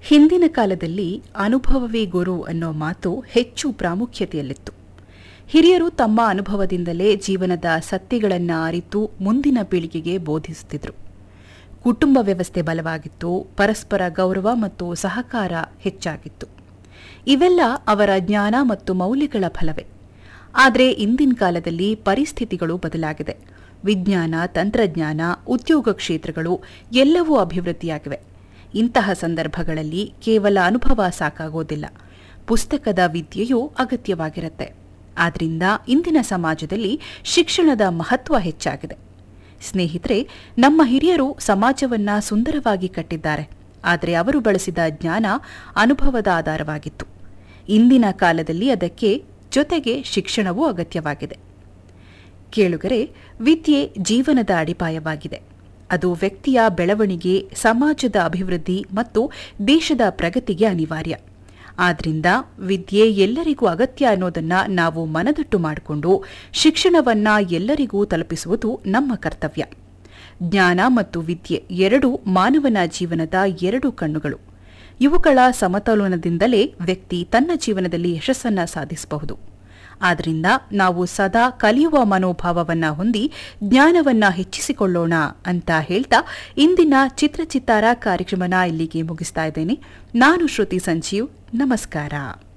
ಹಿಂದಿನ ಕಾಲದಲ್ಲಿ ಅನುಭವವೇ ಗುರು ಅನ್ನೋ ಮಾತು ಹೆಚ್ಚು ಪ್ರಾಮುಖ್ಯತೆಯಲ್ಲಿತ್ತು ಹಿರಿಯರು ತಮ್ಮ ಅನುಭವದಿಂದಲೇ ಜೀವನದ ಸತ್ಯಗಳನ್ನು ಅರಿತು ಮುಂದಿನ ಪೀಳಿಗೆಗೆ ಬೋಧಿಸುತ್ತಿದ್ರು ಕುಟುಂಬ ವ್ಯವಸ್ಥೆ ಬಲವಾಗಿತ್ತು ಪರಸ್ಪರ ಗೌರವ ಮತ್ತು ಸಹಕಾರ ಹೆಚ್ಚಾಗಿತ್ತು ಇವೆಲ್ಲ ಅವರ ಜ್ಞಾನ ಮತ್ತು ಮೌಲ್ಯಗಳ ಫಲವೇ ಆದರೆ ಇಂದಿನ ಕಾಲದಲ್ಲಿ ಪರಿಸ್ಥಿತಿಗಳು ಬದಲಾಗಿದೆ ವಿಜ್ಞಾನ ತಂತ್ರಜ್ಞಾನ ಉದ್ಯೋಗ ಕ್ಷೇತ್ರಗಳು ಎಲ್ಲವೂ ಅಭಿವೃದ್ಧಿಯಾಗಿವೆ ಇಂತಹ ಸಂದರ್ಭಗಳಲ್ಲಿ ಕೇವಲ ಅನುಭವ ಸಾಕಾಗೋದಿಲ್ಲ ಪುಸ್ತಕದ ವಿದ್ಯೆಯೂ ಅಗತ್ಯವಾಗಿರುತ್ತೆ ಆದ್ರಿಂದ ಇಂದಿನ ಸಮಾಜದಲ್ಲಿ ಶಿಕ್ಷಣದ ಮಹತ್ವ ಹೆಚ್ಚಾಗಿದೆ ಸ್ನೇಹಿತರೆ ನಮ್ಮ ಹಿರಿಯರು ಸಮಾಜವನ್ನ ಸುಂದರವಾಗಿ ಕಟ್ಟಿದ್ದಾರೆ ಆದರೆ ಅವರು ಬಳಸಿದ ಜ್ಞಾನ ಅನುಭವದ ಆಧಾರವಾಗಿತ್ತು ಇಂದಿನ ಕಾಲದಲ್ಲಿ ಅದಕ್ಕೆ ಜೊತೆಗೆ ಶಿಕ್ಷಣವೂ ಅಗತ್ಯವಾಗಿದೆ ಕೇಳುಗರೆ ವಿದ್ಯೆ ಜೀವನದ ಅಡಿಪಾಯವಾಗಿದೆ ಅದು ವ್ಯಕ್ತಿಯ ಬೆಳವಣಿಗೆ ಸಮಾಜದ ಅಭಿವೃದ್ಧಿ ಮತ್ತು ದೇಶದ ಪ್ರಗತಿಗೆ ಅನಿವಾರ್ಯ ಆದ್ರಿಂದ ವಿದ್ಯೆ ಎಲ್ಲರಿಗೂ ಅಗತ್ಯ ಅನ್ನೋದನ್ನ ನಾವು ಮನದಟ್ಟು ಮಾಡಿಕೊಂಡು ಶಿಕ್ಷಣವನ್ನ ಎಲ್ಲರಿಗೂ ತಲುಪಿಸುವುದು ನಮ್ಮ ಕರ್ತವ್ಯ ಜ್ಞಾನ ಮತ್ತು ವಿದ್ಯೆ ಎರಡೂ ಮಾನವನ ಜೀವನದ ಎರಡು ಕಣ್ಣುಗಳು ಇವುಗಳ ಸಮತೋಲನದಿಂದಲೇ ವ್ಯಕ್ತಿ ತನ್ನ ಜೀವನದಲ್ಲಿ ಯಶಸ್ಸನ್ನ ಸಾಧಿಸಬಹುದು ಆದ್ರಿಂದ ನಾವು ಸದಾ ಕಲಿಯುವ ಮನೋಭಾವವನ್ನ ಹೊಂದಿ ಜ್ಞಾನವನ್ನ ಹೆಚ್ಚಿಸಿಕೊಳ್ಳೋಣ ಅಂತ ಹೇಳ್ತಾ ಇಂದಿನ ಚಿತ್ರಚಿತ್ತಾರ ಕಾರ್ಯಕ್ರಮನ ಇಲ್ಲಿಗೆ ಮುಗಿಸ್ತಾ ಇದ್ದೇನೆ ನಾನು ಶ್ರುತಿ ಸಂಜೀವ್ ನಮಸ್ಕಾರ